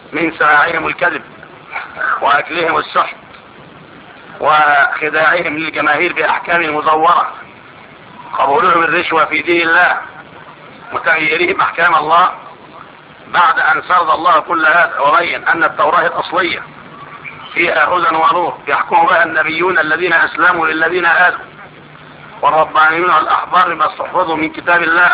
من سماعهم الكذب واكلهم السحت وخداعهم للجماهير باحكام مزوره قبولهم الرشوه في دين الله وتغييرهم احكام الله بعد ان سرد الله كل هذا وبين ان التوراه الاصليه فيها هدى ونور يحكم بها النبيون الذين اسلموا للذين هادوا والربانيون والاحبار بما استحفظوا من كتاب الله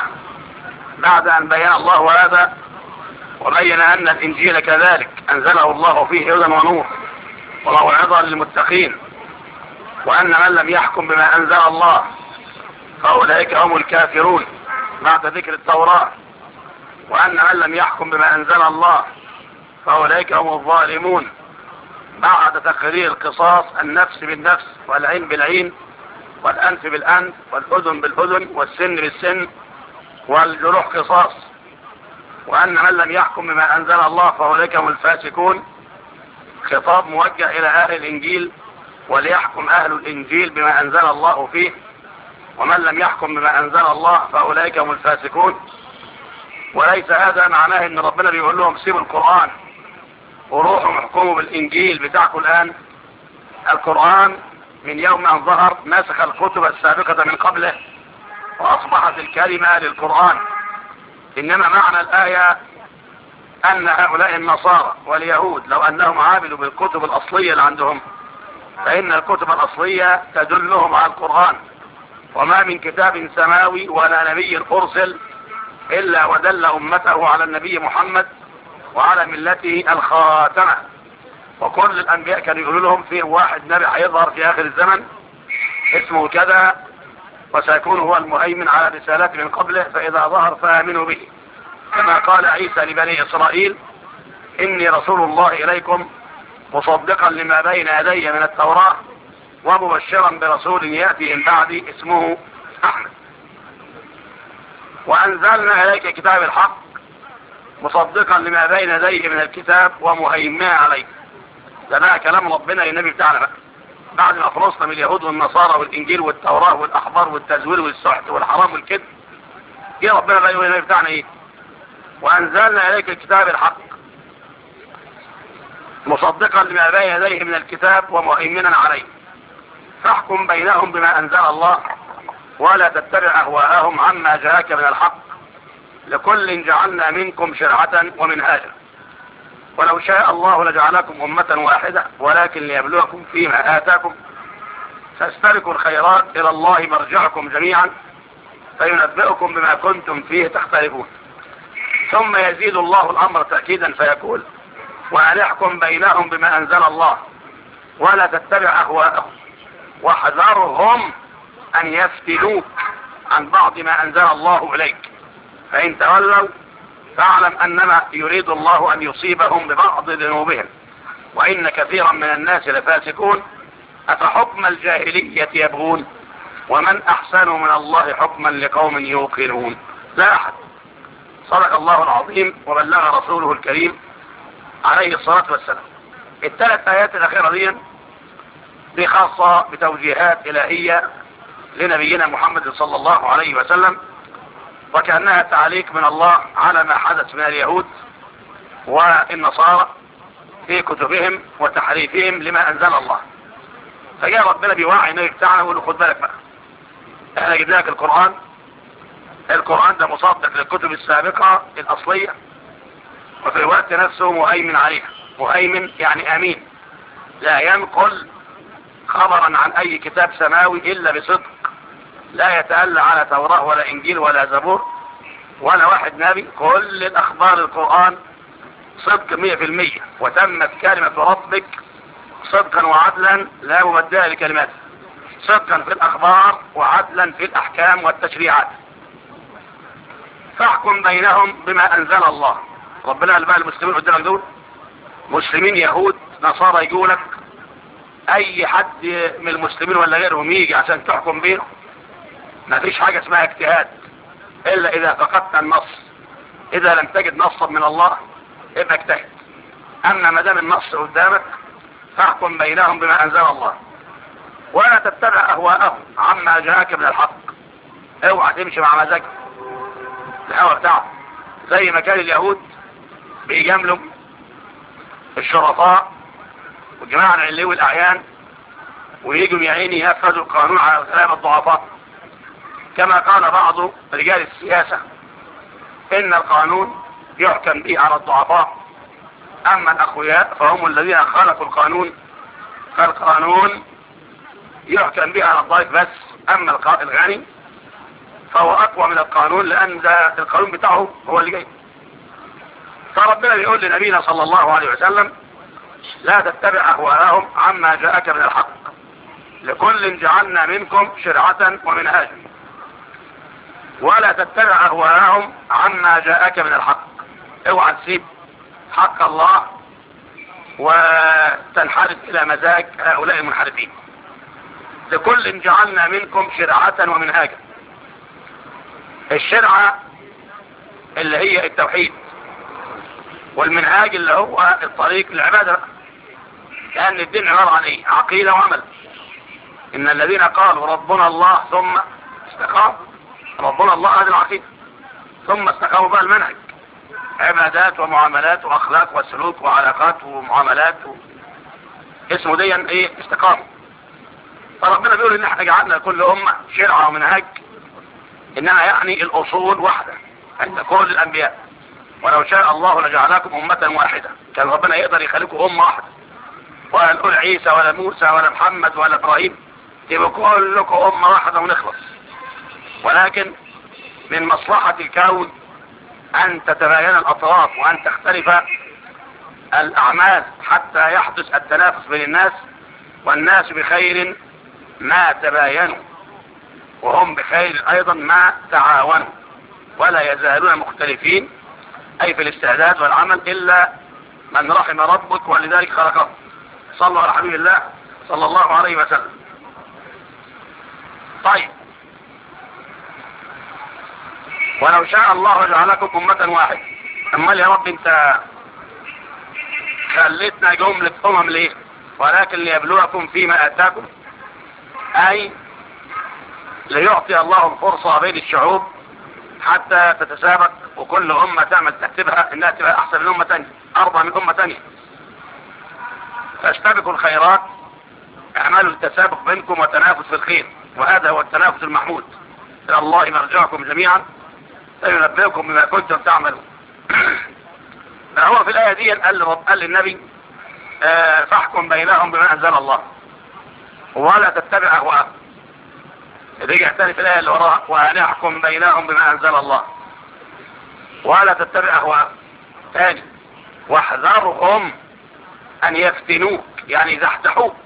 بعد ان بين الله هذا وبين ان الانجيل كذلك انزله الله فيه هدى ونور وموعظه للمتقين وان من لم يحكم بما انزل الله فاولئك هم الكافرون بعد ذكر التوراه وان من لم يحكم بما انزل الله فاولئك هم الظالمون بعد تقرير القصاص النفس بالنفس والعين بالعين والأنف بالأنف والأذن بالأذن والسن بالسن والجروح قصاص وأن من لم يحكم بما أنزل الله فأولئك هم الفاسقون خطاب موجه إلى أهل الإنجيل وليحكم أهل الإنجيل بما أنزل الله فيه ومن لم يحكم بما أنزل الله فأولئك هم الفاسقون وليس هذا معناه أن ربنا بيقول لهم سيبوا القرآن وروحوا احكموا بالإنجيل بتاعكم الآن القرآن من يوم أن ظهر نسخ الكتب السابقة من قبله وأصبحت الكلمة للقرآن إنما معنى الآية أن هؤلاء النصارى واليهود لو أنهم عاملوا بالكتب الأصلية اللي عندهم فإن الكتب الأصلية تدلهم على القرآن وما من كتاب سماوي ولا نبي أرسل إلا ودل أمته على النبي محمد وعلى ملته الخاتمة وكل الأنبياء كانوا يقولوا لهم في واحد نبي هيظهر في آخر الزمن اسمه كذا وسيكون هو المهيمن على رسالات من قبله فإذا ظهر فآمنوا به كما قال عيسى لبني إسرائيل إني رسول الله إليكم مصدقا لما بين يدي من التوراة ومبشرا برسول يأتي من بعدي اسمه أحمد وأنزلنا إليك كتاب الحق مصدقا لما بين يديه من الكتاب ومهيمنا عليه ده بقى كلام ربنا للنبي بتاعنا بقى بعد ما خلصنا من اليهود والنصارى والانجيل والتوراه والاحبار والتزوير والسحت والحرام والكذب جه ربنا بقى يقول للنبي بتاعنا ايه وانزلنا اليك الكتاب الحق مصدقا لما بين يديه من الكتاب ومهيمنا عليه فاحكم بينهم بما انزل الله ولا تتبع اهواءهم عما جاءك من الحق لكل جعلنا منكم شرعة ومنهاجا ولو شاء الله لجعلكم أمة واحدة ولكن ليبلوكم فيما آتاكم فاستبقوا الخيرات إلى الله مرجعكم جميعا فينبئكم بما كنتم فيه تختلفون ثم يزيد الله الأمر تأكيدا فيقول وأن يحكم بينهم بما أنزل الله ولا تتبع أهواءهم واحذرهم أن يفتنوك عن بعض ما أنزل الله إليك فإن تولوا فاعلم أنما يريد الله أن يصيبهم ببعض ذنوبهم وإن كثيرا من الناس لفاسقون أفحكم الجاهلية يبغون ومن أحسن من الله حكما لقوم يوقنون لا أحد صدق الله العظيم وبلغ رسوله الكريم عليه الصلاة والسلام الثلاث آيات الأخيرة دي دي خاصة بتوجيهات إلهية لنبينا محمد صلى الله عليه وسلم وكأنها تعليق من الله على ما حدث من اليهود والنصارى في كتبهم وتحريفهم لما أنزل الله فجاء ربنا بيوعي النبي بتاعنا ويقول له خد بالك بقى احنا جبنا لك القرآن القرآن ده مصدق للكتب السابقة الأصلية وفي الوقت نفسه مهيمن عليها مهيمن يعني أمين لا ينقل خبرا عن أي كتاب سماوي إلا بصدق لا يتألى على توراة ولا إنجيل ولا زبور ولا واحد نبي كل الأخبار القرآن صدق مية في المية وتمت كلمة ربك صدقا وعدلا لا مبدل لكلماته صدقا في الأخبار وعدلا في الأحكام والتشريعات فاحكم بينهم بما أنزل الله ربنا قال بقى المسلمين قدامك دول مسلمين يهود نصارى يقولك أي حد من المسلمين ولا غيرهم يجي عشان تحكم بينه ما فيش حاجة اسمها اجتهاد الا اذا فقدت النص اذا لم تجد نصا من الله ابقى اجتهد اما ما دام النص قدامك فاحكم بينهم بما انزل الله ولا تتبع اهواءهم عما جاءك من الحق اوعى تمشي مع مزاجك الهوى بتاعه زي ما كان اليهود بيجاملوا الشرطاء والجماعة العلوي الأعيان ويجوا يا عيني ينفذوا القانون على الغلابة الضعفاء كما قال بعض رجال السياسة إن القانون يحكم به على الضعفاء أما الأقوياء فهم الذين خلقوا القانون فالقانون يحكم به على الضعيف بس أما الغني فهو أقوى من القانون لأن ده القانون بتاعه هو اللي جاي فربنا بيقول لنبينا صلى الله عليه وسلم لا تتبع أهواءهم عما جاءك من الحق لكل جعلنا منكم شرعة ومنهاجا ولا تتبع أهواءهم عما جاءك من الحق اوعى تسيب حق الله وتنحرف إلى مزاج هؤلاء المنحرفين لكل جعلنا منكم شرعة ومنهاجا الشرعة اللي هي التوحيد والمنهاج اللي هو الطريق للعبادة لأن الدين عبارة عن ايه عقيدة وعمل إن الذين قالوا ربنا الله ثم استقاموا ربنا الله هذه العقيدة ثم استقاموا بقى المنهج عبادات ومعاملات وأخلاق وسلوك وعلاقات ومعاملات و... اسمه دي ايه استقامة فربنا بيقول ان احنا جعلنا كل امة شرعة ومنهج انها يعني الاصول واحدة عند كل الانبياء ولو شاء الله لجعلكم امة واحدة كان ربنا يقدر يخليكم امة واحدة ولا نقول عيسى ولا موسى ولا محمد ولا ابراهيم يبقى كلكم امة واحدة ونخلص ولكن من مصلحة الكون ان تتباين الاطراف وان تختلف الاعمال حتى يحدث التنافس بين الناس والناس بخير ما تباينوا وهم بخير ايضا ما تعاونوا ولا يزالون مختلفين اي في الاستعداد والعمل الا من رحم ربك ولذلك خلقه صلوا على حبيب الله صلى الله عليه وسلم طيب ولو شاء الله جعلكم أمة واحدة أمال يا رب أنت خليتنا جملة أمم ليه ولكن ليبلوكم فيما آتاكم أي ليعطي الله الفرصة بين الشعوب حتى تتسابق وكل أمة تعمل تكتبها إنها تبقى أحسن من أمة تانية أرضى من أمة تانية فاستبقوا الخيرات اعملوا التسابق بينكم وتنافس في الخير وهذا هو التنافس المحمود إلى الله مرجعكم جميعا سينبئكم بما كنتم تعملون فهو في الآية دي قال رب قال للنبي آه فاحكم بينهم بما أنزل الله ولا تتبع أهواءهم رجع تاني في الآية اللي وراها وأن احكم بينهم بما أنزل الله ولا تتبع أهواءهم ثاني واحذرهم أن يفتنوك يعني يزحزحوك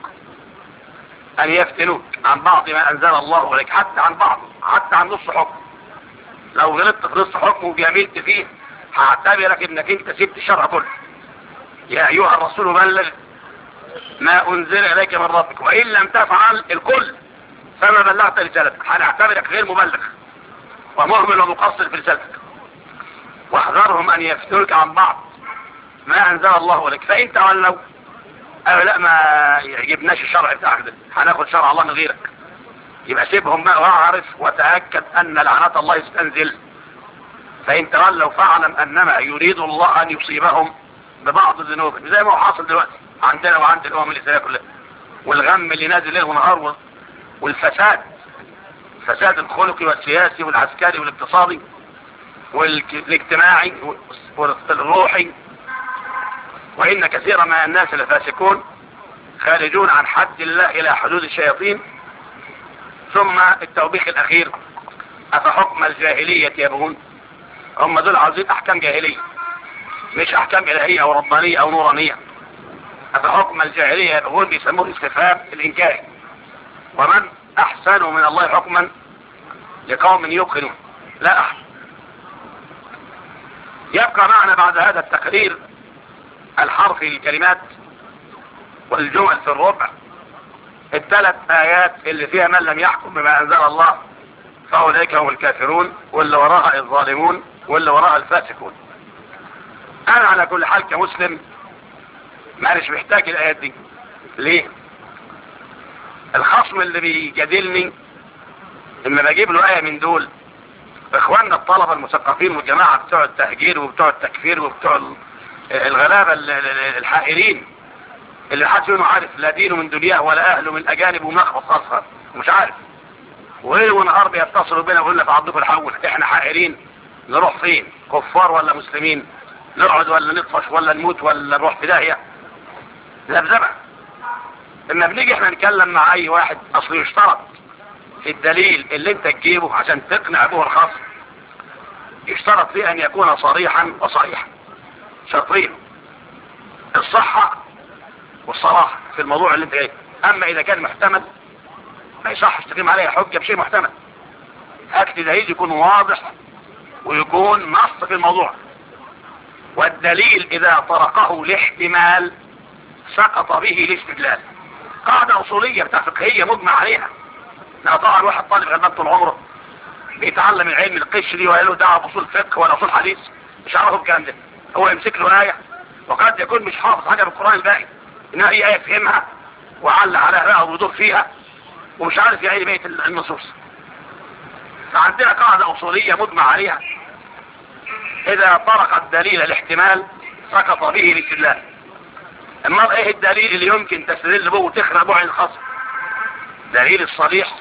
أن يفتنوك عن بعض ما أنزل الله ولك حتى عن بعض حتى عن نص حكم لو غلطت في نص حكم وجاملت فيه هعتبرك انك انت سبت الشرع كله يا ايها الرسول بلغ ما انزل اليك من ربك وان لم تفعل الكل فما بلغت رسالتك هنعتبرك غير مبلغ ومهمل ومقصر في رسالتك واحذرهم ان يفتنوك عن بعض ما انزل الله لك فان تولوا قالوا لا ما يعجبناش الشرع بتاعك ده هناخد شرع الله من غيرك يبقى سيبهم بقى واعرف وتأكد ان لعنات الله يستنزل فان تولوا فاعلم انما يريد الله ان يصيبهم ببعض الذنوب زي ما هو حاصل دلوقتي عندنا وعند الامم الاسلاميه كلها والغم اللي نازل ليل ونهار والفساد الفساد الخلقي والسياسي والعسكري والاقتصادي والاجتماعي والروحي وإن كثيرا من الناس لفاسقون خارجون عن حد الله إلى حدود الشياطين ثم التوبيخ الأخير أفحكم الجاهلية يبغون هم دول عاوزين أحكام جاهلية مش أحكام إلهية أو ربانية أو نورانية أفحكم الجاهلية يبغون بيسموه الاستفهام الإنكاري ومن أحسن من الله حكما لقوم يوقنون لا أحد يبقى معنا بعد هذا التقرير الحرفي للكلمات والجمل في الربع الثلاث آيات اللي فيها من لم يحكم بما أنزل الله فأولئك هم الكافرون واللي وراها الظالمون واللي وراها الفاسقون أنا على كل حال كمسلم مانيش محتاج الآيات دي ليه الخصم اللي بيجادلني لما بجيب له آية من دول اخواننا الطلبة المثقفين والجماعة بتوع التهجير وبتوع التكفير وبتوع الغلابة ال- ال- الحائرين اللي حد منهم عارف لا دينه من دنياه ولا اهله من اجانب وملخبط اصغر مش عارف وليل ونهار بيتصلوا بينا ويقول لك عبدكم الحول احنا حائرين نروح فين كفار ولا مسلمين نقعد ولا نطفش ولا نموت ولا نروح في داهيه ذبذبه لما بنيجي احنا نتكلم مع اي واحد اصل يشترط في الدليل اللي انت تجيبه عشان تقنع به الخصم يشترط فيه ان يكون صريحا وصحيحا شرطين الصحة والصراحة في الموضوع اللي انت جاي اما اذا كان محتمل ما يصحش تقيم عليه حجة بشيء محتمل هات لي دليل يكون واضح ويكون نص في الموضوع والدليل اذا طرقه لاحتمال سقط به الاستدلال قاعدة اصولية بتاع فقهية مجمع عليها لا طبعا واحد طالب غلبان طول عمره بيتعلم العلم القشري ولا له دعوه باصول فقه ولا اصول حديث مش عارفه الكلام ده هو يمسك له ايه وقد يكون مش حافظ حاجه من القران الباقي انها هي ايه يفهمها وعلق عليها بقى ويدور فيها ومش عارف يعني بقيه النصوص فعندنا قاعده اصوليه مجمع عليها اذا طرق الدليل الاحتمال سقط به الاستدلال اما ايه الدليل اللي يمكن تستدل به وتخرج به عن الخصم دليل الصريح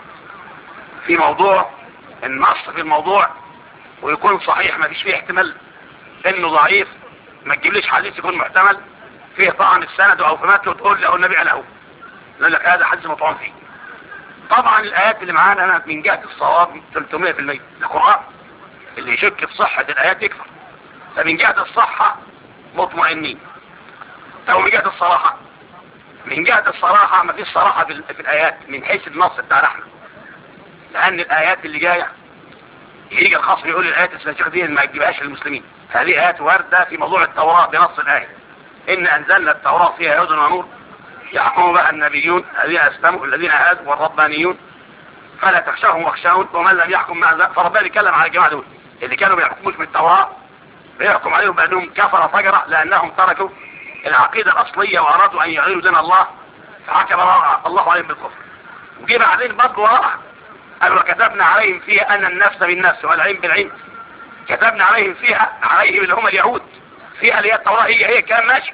في موضوع النص في الموضوع ويكون صحيح ما فيش فيه احتمال انه ضعيف ما تجيبليش حديث يكون محتمل فيه طعن السند او في متن وتقول له النبي عليه يقول لك هذا حديث مطعون فيه طبعا الايات اللي معانا انا من جهه الصواب 300% القران اللي يشك في صحه الايات يكفر فمن جهه الصحه مطمئنين او من جهه الصراحه من جهة الصراحة ما فيش صراحة في, ال- في الآيات من حيث النص بتاعنا احنا لأن الآيات اللي جاية يجي الخصم يقول الآيات السلاجية دي ما تجيبهاش للمسلمين هذه آيات واردة في موضوع التوراة بنص الآية إن أنزلنا التوراة فيها هدى ونور يحكم بها النبيون الذين أسلموا الذين هادوا والربانيون فلا تخشاهم واخشون ومن لم يحكم مع ذلك فربنا بيتكلم على الجماعة دول اللي كانوا ما يحكموش بالتوراة بيحكم عليهم بأنهم كفر فجرة لأنهم تركوا العقيدة الأصلية وأرادوا أن يعيروا دين الله فحكم الله عليهم بالكفر وجي بعدين برضه وراء قالوا كتبنا عليهم فيها أن النفس بالنفس والعين بالعين كتبنا عليهم فيها عليهم اللي هم اليهود فيها اللي هي التوراة هي هي الكلام ماشي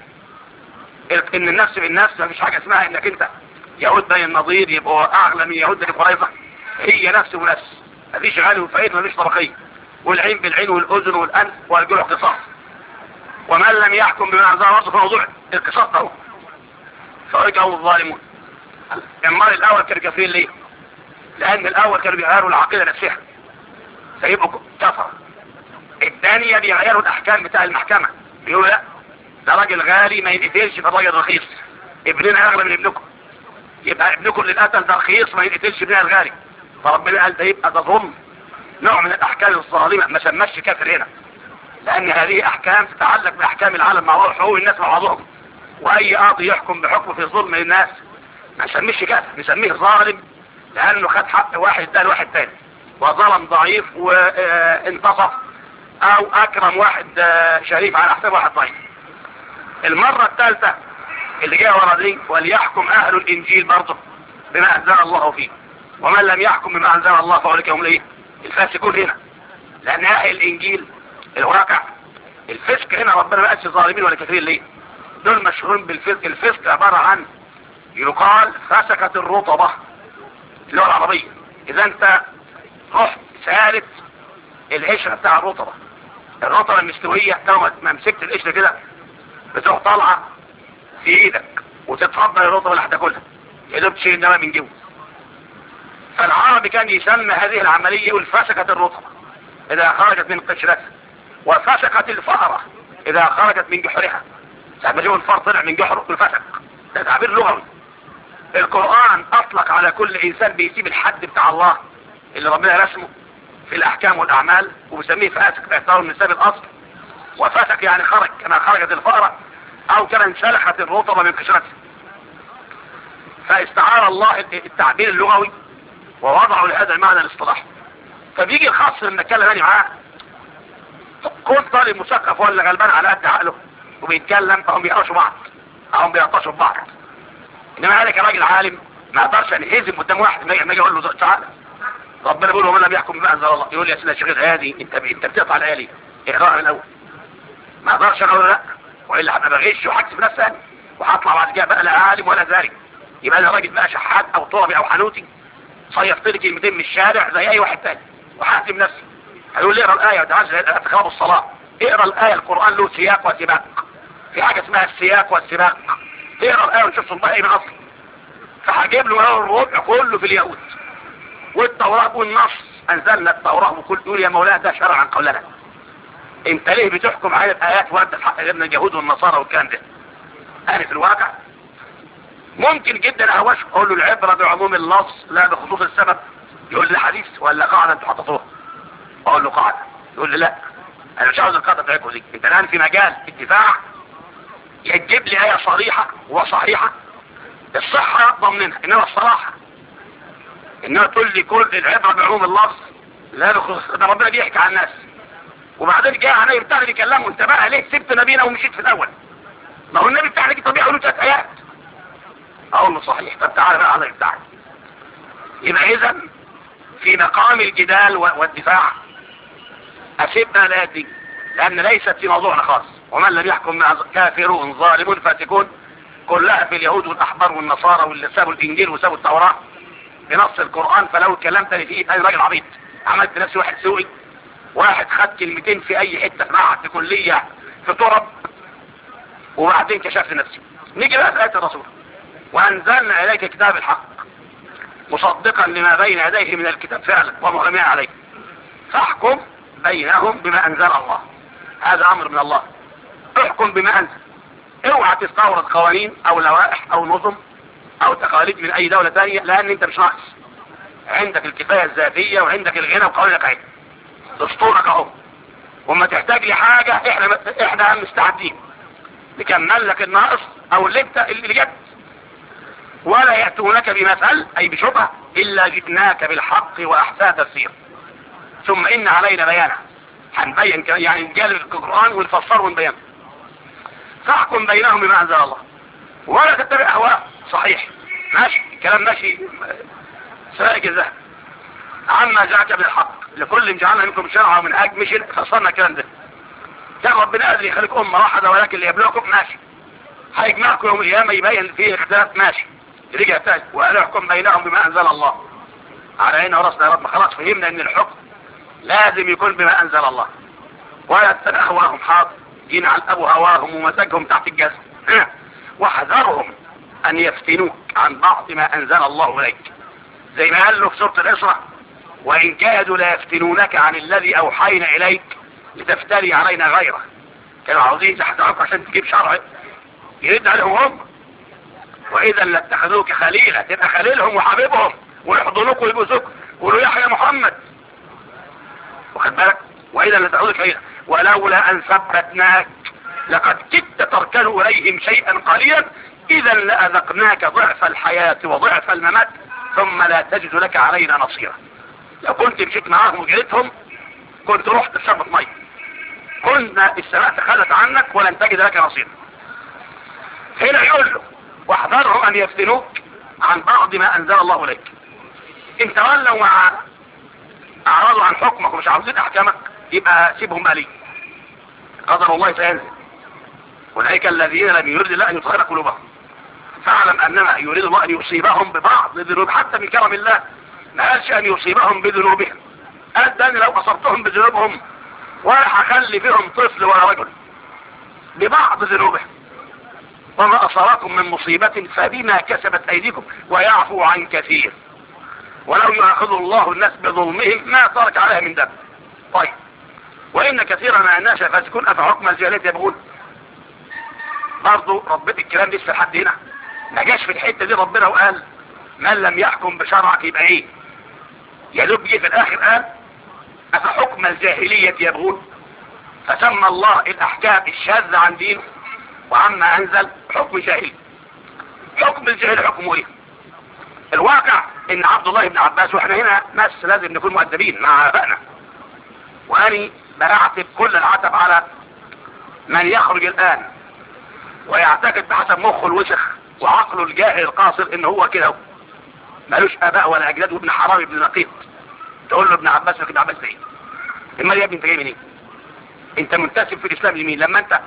ان النفس بالنفس مفيش حاجة اسمها انك انت يهود بني النظير يبقوا اعلى من يهود بني قريظة هي نفس ونفس مفيش غالي وفقير مفيش طبقية والعين بالعين والاذن والانف والجرح قصاص ومن لم يحكم بما انزل الله في موضوع القصاص ده فأولئك هم الظالمون المال الاول كانوا كافرين ليه لان الاول كانوا بيغيروا العقيدة نفسها فيبقوا كفر الثانية بيغيروا الاحكام بتاع المحكمة بيقولوا لا ده راجل غالي ما ينقتلش فالراجل رخيص ابننا اغلى من ابنكم يبقى ابنكم اللي اتقتل ده رخيص ما ينقتلش ابننا الغالي فربنا قال ده يبقى ده ظلم نوع من الاحكام الظالمة ما سماش كافر هنا لان هذه احكام تتعلق باحكام العالم مع بعض حقوق الناس مع بعضهم واي قاضي يحكم بحكم في ظلم الناس ما نسميش كافر نسميه ظالم لانه خد حق واحد ده لواحد تاني وظلم ضعيف وانتصف او اكرم واحد آه، شريف على حساب واحد ضعيف المرة الثالثة اللي جايه ورا دي وليحكم اهل الانجيل برضه بما انزل الله فيه ومن لم يحكم بما انزل الله فاولئك هم الايه الفاسقون هنا لان اهل الانجيل الواقع الفسق هنا ربنا ما قالش ظالمين ولا كافرين ليه دول مشهورين بالفسق الفسق عبارة عن يقال فسكت الرطبة اللغة العربية اذا انت رحت سالت القشرة بتاع الرطبة الرطبة المستوية لو ما مسكت القشرة كده بتروح طالعة في ايدك وتتفضل الرطبة اللي هتاكلها يا دوب تشيل النواة من جوه فالعربي كان يسمى هذه العملية يقول فسكت الرطبة اذا خرجت من قشرتها وفسقت الفأرة اذا خرجت من جحرها ساعة ما جوا الفار طلع من جحره الفسق ده تعبير لغوي القرآن اطلق على كل انسان بيسيب الحد بتاع الله اللي ربنا رسمه في الاحكام والاعمال وبيسميه فاسق باعتباره من سبب الاصل وفسق يعني خرج كما خرجت الفأرة او كما انسلخت الرطبة من قشرتها فاستعار الله التعبير اللغوي ووضعه لهذا المعنى الاصطلاحي فبيجي الخاص لما اتكلم انا معاه كل طالب مثقف ولا غلبان على قد عقله وبيتكلم فهم بيقرشوا بعض هم بيقطشوا ببعض انما انا كراجل عالم ما اقدرش انهزم قدام واحد ما اجي اقول له تعالى ربنا بيقول ومن لم يحكم بما انزل الله يقول لي يا سيدي شغل هادي انت انت بتقطع الايه ليه اقراها من الاول ما اقدرش اقول له لا والا هبقى بغش وهكسب ناس ثاني وهطلع بعد كده بقى لا عالم ولا ذلك يبقى انا راجل بقى شحات او طربي او حنوتي صيفت لي كلمتين من الشارع زي اي واحد تاني وههزم نفسي هيقول لي اقرا الايه وتعالى اعتقاب الصلاه اقرا الايه القران له سياق وسباق في حاجه اسمها السياق والسباق اقرا الايه ونشوف صنبها ايه من اصل فهجيب له الربع كله في اليهود والتوراه والنص انزلنا التوراه وكل تقول يا مولانا ده شرعا قولنا انت ليه بتحكم على الايات وانت في حق غيرنا اليهود والنصارى والكلام ده انا في الواقع ممكن جدا اهوش اقول له العبره بعموم اللفظ لا بخصوص السبب يقول لي حديث ولا قاعده انتوا حطيتوها اقول له قاعده يقول لي لا انا مش عاوز القاعده بتاعتكم دي انت الان في مجال الدفاع يا تجيب لي ايه صريحه وصحيحه الصحه ضمنها انما الصراحه انما تقول لي كل العبره بعموم اللفظ لا بخصوص ده ربنا بيحكي عن الناس وبعدين جاء عليه بتاعنا بيكلمه انت بقى ليه سبت نبينا ومشيت في الاول ما هو النبي بتاعنا دي طبيعه له ثلاث ايات اقول له صحيح طب تعالى بقى على بتاعك يبقى اذا في مقام الجدال والدفاع اسيبنا لا دي لان ليست في موضوعنا خاص ومن لم يحكم مع كافرون ظالمون فاسقون كلها في اليهود والاحبار والنصارى واللي سابوا الانجيل وسابوا التوراه بنص القران فلو اتكلمت في انا راجل عبيط عملت نفسي واحد سوقي واحد خد كلمتين في اي حته في معهد في كليه في طرب وبعدين كشفت نفسي نيجي بقى في ايه الرسول وانزلنا اليك كتاب الحق مصدقا لما بين يديه من الكتاب فعلا ومهيمنا عليه فاحكم بينهم بما انزل الله هذا امر من الله احكم بما انزل اوعى تستورد قوانين او لوائح او نظم او تقاليد من اي دولة ثانية لان انت مش ناقص عندك الكفاية الذاتية وعندك الغنى وقوانينك عين دستورك اهو وما تحتاج لحاجة احنا احنا مستعدين نكمل لك الناقص او اللي انت اللي جبت ولا يأتونك بمثل اي بشبهة الا جئناك بالحق واحسن تفسير ثم ان علينا بيانه هنبين يعني نجالب القرآن ونفسره ونبينه فاحكم بينهم بما انزل الله ولا تتبع اهواء صحيح ماشي الكلام ماشي سائق الذهب عما جاءك بالحق لكل جعلنا منكم شرعا ومن اجل مش فصلنا الكلام ده كان ربنا قادر يخليك امه واحده ولكن اللي يبلغكم ماشي هيجمعكم يوم القيامه يبين فيه اختلاف ماشي رجع تاني وقال احكم بينهم بما انزل الله على عيننا وراسنا يا رب خلاص فهمنا ان الحكم لازم يكون بما انزل الله ولا تتبع اهواهم حاضر جين على ابو هواهم ومساجهم تحت الجسد واحذرهم ان يفتنوك عن بعض ما انزل الله اليك زي ما قال له في سوره الاسراء وان كادوا ليفتنونك عن الذي اوحينا اليك لتفتري علينا غيره كانوا عاوزين يحذروك عشان تجيب شرع يرد عليهم هم واذا لاتخذوك خليلا تبقى خليلهم وحبيبهم ويحضنوك ويبوسوك ويقولوا يحيى محمد واخد بالك واذا لاتخذوك خليلا ولولا ان ثبتناك لقد كدت تركن اليهم شيئا قليلا اذا لاذقناك ضعف الحياة وضعف الممات ثم لا تجد لك علينا نصيرا لو كنت مشيت معاهم وجريتهم كنت رحت شربة مية كنا السماء تخلت عنك ولن تجد لك نصيرا هنا يقول له واحذرهم ان يفتنوك عن بعض ما انزل الله اليك ان تولوا مع اعراضوا عن حكمك ومش عاوزين احكامك يبقى سيبهم بقى لي قدر الله سينزل اولئك الذين لم يرد الله ان يطهر قلوبهم فاعلم انما يريد الله ان يصيبهم ببعض الذنوب حتى من كرم الله ما قالش ان يصيبهم بذنوبهم قال ده لو اصبتهم بذنوبهم ولا هخلي فيهم طفل ولا رجل ببعض ذنوبهم وما اصابكم من مصيبة فبما كسبت ايديكم ويعفو عن كثير ولو يأخذ الله الناس بظلمهم ما ترك عليها من دم طيب وإن كثيرا من الناس فاسكون أفحكم الجاهلية يبغون برضو ربنا الكلام لسه لحد هنا ما جاش في الحتة دي ربنا وقال من لم يحكم بشرعك يبقى ايه يا دوب جه في الاخر قال افحكم الجاهلية يبغون فسمى الله الاحكام الشاذة عن دينه وعما انزل حكم جاهلي حكم الجاهل حكمه ايه الواقع ان عبد الله بن عباس واحنا هنا ناس لازم نكون مؤدبين مع ابائنا واني بعتب كل العتب على من يخرج الان ويعتقد بحسب مخه الوسخ وعقله الجاهل القاصر ان هو كده مالوش اباء ولا اجداد وابن حرام ابن نقيط تقول له ابن عباس ابن عباس ايه اما يا ابني انت جاي منين انت منتسب في الاسلام لمين لما انت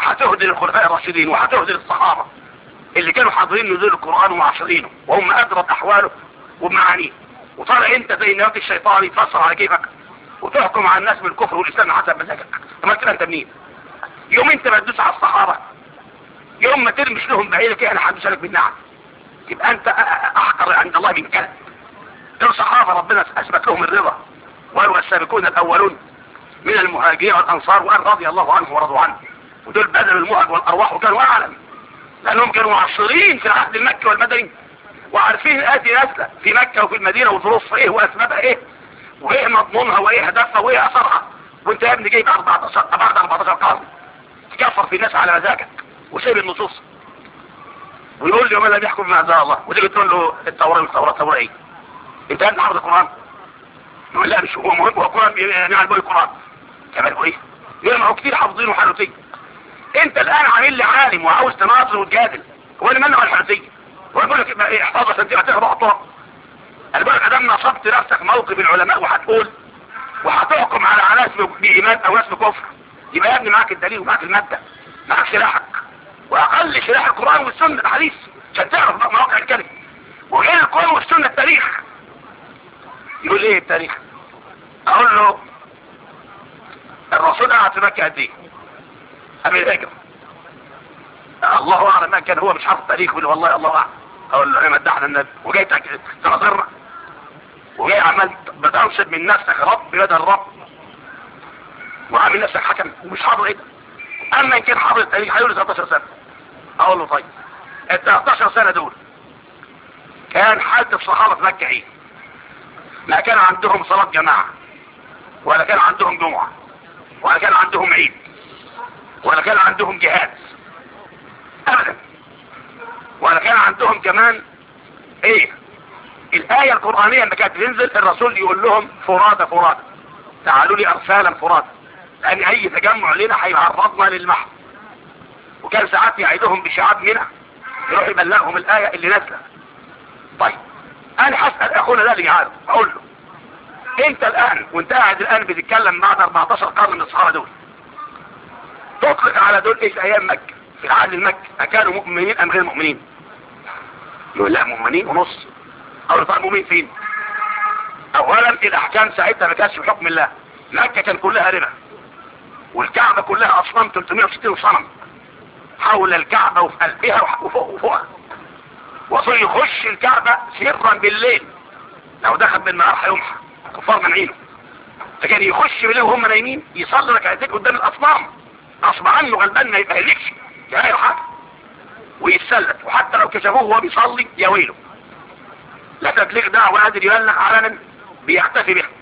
هتهدر الخلفاء الراشدين وهتهدر الصحابة اللي كانوا حاضرين نزول القرآن ومعاصرينه وهم أدرى بأحواله وبمعانيه وطالع انت زي النبات الشيطاني تفسر على كيفك وتحكم على الناس بالكفر والإسلام حسب مزاجك طب كده انت منين يوم انت ما تدوس على الصحابة يوم ما ترمش لهم بعيدك انا حدث لك بالنعم يبقى انت احقر عند الله من كلب دول صحابة ربنا اثبت لهم الرضا وقالوا السابقون الاولون من المهاجرين والانصار وقال رضي الله عنه ورضوا عنه ودول بدل المهج والارواح وكانوا اعلم لانهم كانوا معصرين في العهد المكي والمدني وعارفين الاتي نازله في مكة وفي المدينة وظروفها ايه واسبابها ايه وايه مضمونها وايه هدفها وايه اثرها وانت يا ابني جاي بعد 14 بعد 14 قرن تكفر في الناس على مزاجك وسيب النصوص ويقول لي وما لم يحكم بما انزل الله وتيجي تقول له التوراه التوراه التوراه ايه انت انت حافظ القران يقول لا مش هو مهم هو القران يعني بقول القران كمان ايه ليه ما هو كتير حافظين وحنوتين انت الان عامل لي عالم وعاوز تناظر وتجادل هو اللي منع الحنوتيه ويقول لك ايه احفظ عشان تبقى تاخد اخطاء انا بقول لك ادام نصبت نفسك موقف العلماء وهتقول وهتحكم على ناس بايمان او ناس بكفر يبقى يا ابني معاك الدليل ومعاك الماده معاك سلاحك واقل سلاح القران والسنه الحديث عشان تعرف مواقع الكلمه وغير القران والسنه التاريخ يقول ايه التاريخ اقول له الرسول قعد في مكه قد ايه قبل الهجره الله اعلم ما كان هو مش عارف التاريخ يقول والله الله اعلم اقول له انا مدحنا النبي وجاي تنظرنا وجاي عمال بتنصب من نفسك رب بدل رب وعامل نفسك حكم ومش حاضر ايه اما ان كان حاضر التاريخ هيقول 13 سنه اقول له طيب ال 13 سنه دول كان حالة الصحابة في مكة ايه ما كان عندهم صلاة جماعة ولا كان عندهم جمعة ولا كان عندهم عيد ولا كان عندهم جهاد ابدا ولا كان عندهم كمان ايه الآية القرآنية لما كانت تنزل الرسول يقول لهم فرادى فرادى تعالوا لي أرسالا فرادى لأن أي تجمع لنا هيعرضنا للمحن وكان ساعات يعيدهم بشعاب منى يروح يبلغهم الآية اللي نازلة طيب أنا هسأل أخونا ده اللي قاعد أقول له أنت الآن وأنت قاعد الآن بتتكلم بعد 14 قرن من الصحابة دول تطلق على دول إيش أيام مكة في العهد المكي أكانوا مؤمنين أم غير مؤمنين يقول لا مؤمنين ونص أو طيب مؤمنين فين أولا الأحكام ساعتها ما كانش بحكم الله مكة كان كلها ربا والكعبة كلها أصنام 360 صنم حول الكعبة وفي قلبها وفوق وفوقها وصل يخش الكعبة سرا بالليل لو دخل بالنهار هيمحى الكفار منعينه فكان يخش بالليل وهم نايمين يصلي ركعتين قدام الأصنام غصب عنه غلبان ما يبهلكش يعني حاجة ويتسلت وحتى لو كشفوه وهو بيصلي يا ويله لا تبليغ دعوة قادر يبلغ علنا بيختفي بها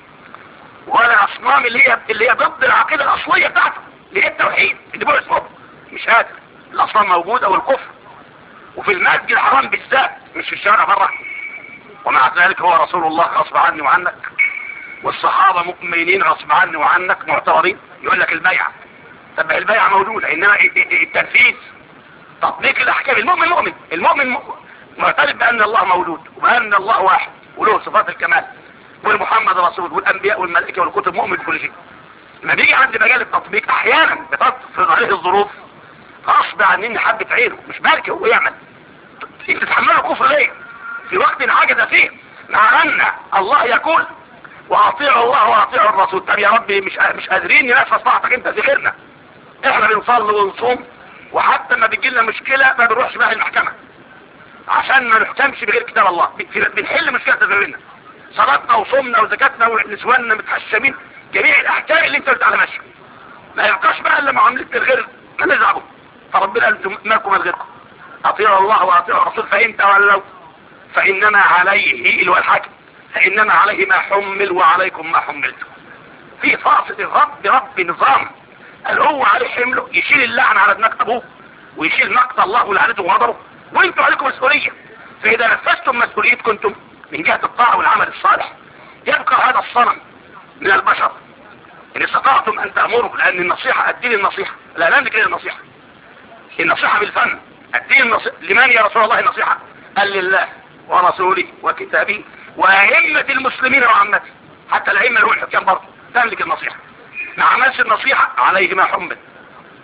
ولا اصنام اللي هي اللي هي ضد العقيده الاصليه بتاعته اللي هي التوحيد اللي بقول اسمه مش قادر الاصنام موجوده والكفر وفي المسجد الحرام بالذات مش في الشارع بره ومع ذلك هو رسول الله غصب عني وعنك والصحابه مؤمنين غصب عني وعنك معتبرين يقول لك البيعه طب البيعه موجوده انما التنفيذ تطبيق الاحكام المؤمن مؤمن المؤمن معترف بان الله موجود وبان الله واحد وله صفات الكمال والمحمد رسول والانبياء والملائكه والكتب مؤمن بكل شيء لما بيجي عند مجال التطبيق احيانا بتفرض عليه الظروف غصب عنني حبه عينه مش مالك هو يعمل انت تتحمله كفر ليه في وقت عجز فيه مع ان الله يقول واطيعوا الله واطيعوا الرسول طب يا ربي مش مش قادرين ننفذ طاعتك انت في غيرنا احنا بنصلي ونصوم وحتى ما بيجي لنا مشكله ما بنروحش بقى المحكمه عشان ما نحكمش بغير كتاب الله بنحل مشكله بيننا صلاتنا وصومنا وزكاتنا ونسواننا متحشمين جميع الاحكام اللي انت قلت على ماشي ما يبقاش بقى الا معامله الغير ما نزعبه فربنا قال انتم مالكم من غيركم اطيعوا الله واطيعوا الرسول فان تولوا فانما عليه اللي هو الحاكم فانما عليه ما حمل وعليكم ما حملتم في فاصل الرب رب نظام قال هو عليه حمله يشيل اللعن على دماغ ابوه ويشيل مقت الله ولعنته وغضبه وانتم عليكم مسؤوليه فاذا نفذتم مسؤوليتكم انتم من جهة الطاعة والعمل الصالح يبقى هذا الصنم من البشر ان استطعتم ان تأمروا لان النصيحة الدين النصيحة لا نملك الا النصيحة النصيحة بالفن الدين النصيحة لمن يا رسول الله النصيحة قال لله ورسوله وكتابه وأئمة المسلمين وعامته حتى الأئمة اللي هو الحكام برضه تملك النصيحة ما عملش النصيحة عليه ما حمل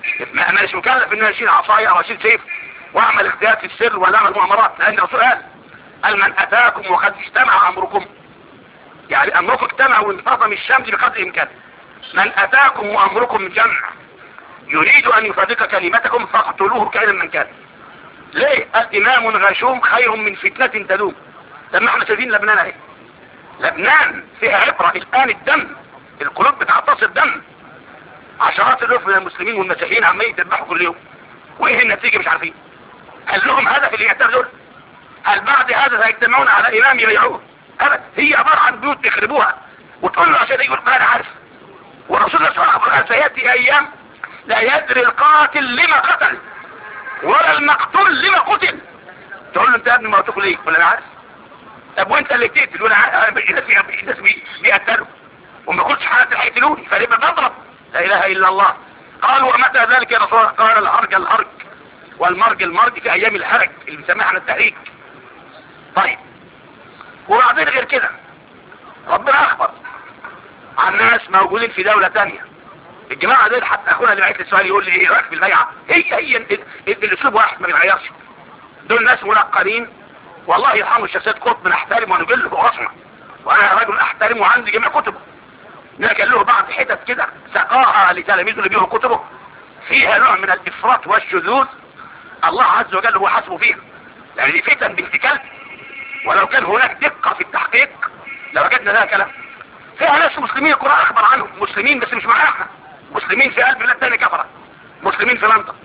ما مش مكلف ان انا اشيل عصايه او اشيل سيف واعمل اغتيال في السر ولا اعمل مؤامرات لان الرسول قال قال من اتاكم وقد اجتمع امركم يعني امركم اجتمع وانتظم الشمس بقدر امكانه من اتاكم وامركم جمع يريد ان يفرق كلمتكم فاقتلوه كائنا من كان ليه الامام غشوم خير من فتنة تدوم لما احنا شايفين لبنان اهي لبنان فيها عبرة الان الدم القلوب بتعطس الدم عشرات الالوف من المسلمين والمسيحيين عمالين يذبحوا كل يوم وايه النتيجة مش عارفين هل لهم هدف اللي يعتبر دول هل بعد هذا هيجتمعون على امام يبيعوه ابدا هي عبارة عن بيوت يخربوها وتقول له عشان يقول انا عارف ورسول الله صلى الله عليه وسلم سيأتي ايام لا يدري القاتل لما قتل ولا المقتول لما قتل تقول له انت يا ابني ما تقول ايه ولا انا عارف طب وانت اللي بتقتل ولا عارف الناس بيقتلوا وما قلتش حاجه هيقتلوني فلما بضرب لا اله الا الله قال ومتى ذلك يا رسول الله قال الهرج الهرج والمرج المرج في ايام الحرج اللي بنسميها احنا التحريك طيب وبعدين غير كده ربنا اخبر عن ناس موجودين في دولة تانية الجماعة دول حتى اخونا اللي بعت لي السؤال يقول لي ايه رايك في البيعة هي هي ال- ال- الاسلوب واحد ما بيتغيرش دول ناس ملقنين والله يرحمه الشخصيات قطب نحترم ونجله براسنا وانا رجل احترم وعندي جميع كتبه لكن له بعض حتت كده سقاها لتلاميذه اللي بيقروا كتبه فيها نوع من الافراط والشذوذ الله عز وجل هو حاسبه فيها يعني دي فتن بنت كلب ولو كان هناك دقة في التحقيق لوجدنا لها كلام فيها ناس مسلمين القرآن اخبر عنهم مسلمين بس مش معانا احنا مسلمين في قلب بلاد تاني كفرة مسلمين في لندن